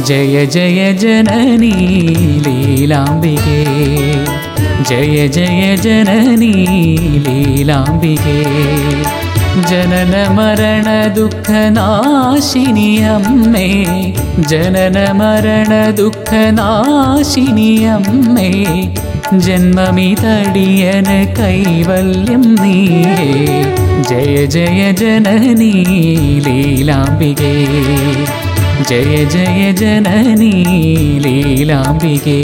ജയ ജയ ജനനീ ലീലാംബികേ ജയ ജയ ജനനീ ലീലാംബികേ ജനന മരണ ദുഃഖനാശിനി അമ്മേ ജനന മരണ ദുഃഖനാശിനി അമ്മേ ജന്മമിതടിയന് കൈവല്യം നീയേ ജയ ജയ ജനനീ ലീലാംബികേ ജയ ജയ ജനനീ ലീലാംബികേ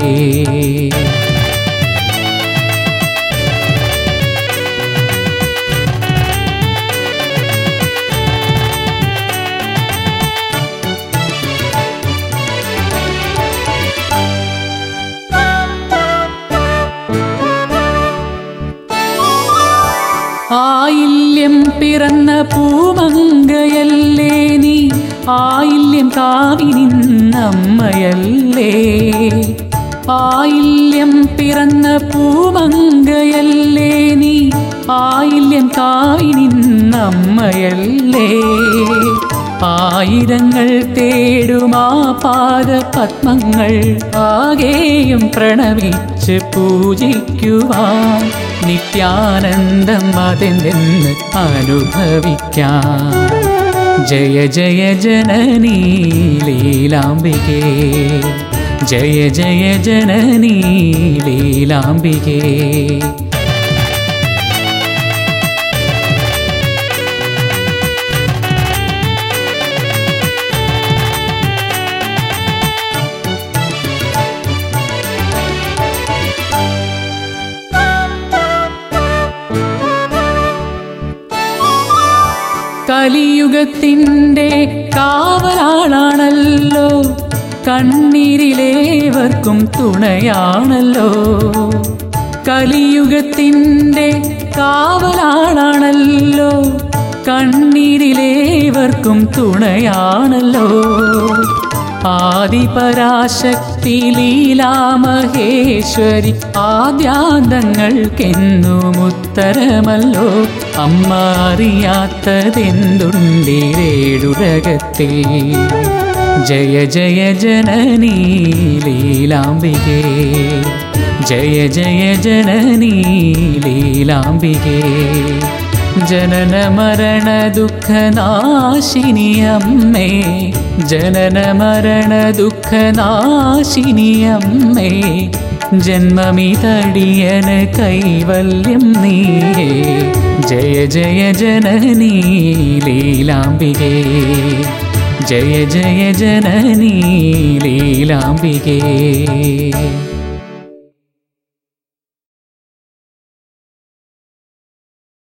ആയില്യം പിറന്ന പൂമങ്കയല്ലേ നീ ആയില്യം കാവിനിന്നമ്മയല്ലേ ആയില്യം പിറന്ന പൂമങ്കയല്ലേ നീ ആയില്യം കാവിനിന്നമ്മയല്ലേ ആയിരങ്ങൾ തേടുമാ പാദ പത്മങ്ങൾ ആകെയും പ്രണവിച്ച് പൂജിക്കുവാൻ നിത്യാനന്ദം അതെന്തെന്ന് അനുഭവിക്കാം ജയ ജയ ജനനീ ലീലാംബികേ ജയ ജയ ജനനീ ലീലാംബികേ കലിയുഗത്തിൻ്റെ കാവലാളാണല്ലോ കണ്ണീരിലേവർക്കും തുണയാണല്ലോ കലിയുഗത്തിൻ്റെ കാവലാളാണല്ലോ കണ്ണീരിലേവർക്കും തുണയാണല്ലോ ആദിപരാശക്തി ലീലാമഹേശ്വരി ആദ്യാന്തങ്ങൾക്കെന്നും ഉത്തരമല്ലോ അമ്മ അറിയാത്തതെന്തുണ്ടിരേടുരകത്തിൽ ജയ ജയ ജനനീ ലീലാംബികേ ജയ ജയ ജനനീ ലീലാംബികേ ജനന മരണ ദുഃഖനാശിനി അമ്മേ ജനന മരണ ദുഃഖനാശിനി അമ്മേ ജന്മമിതടിയന് കൈവല്യം നീയേ ജയ ജയ ജനനീ ലീലാംബികേ ജയ ജയ ജനനീ ലീലാംബികേ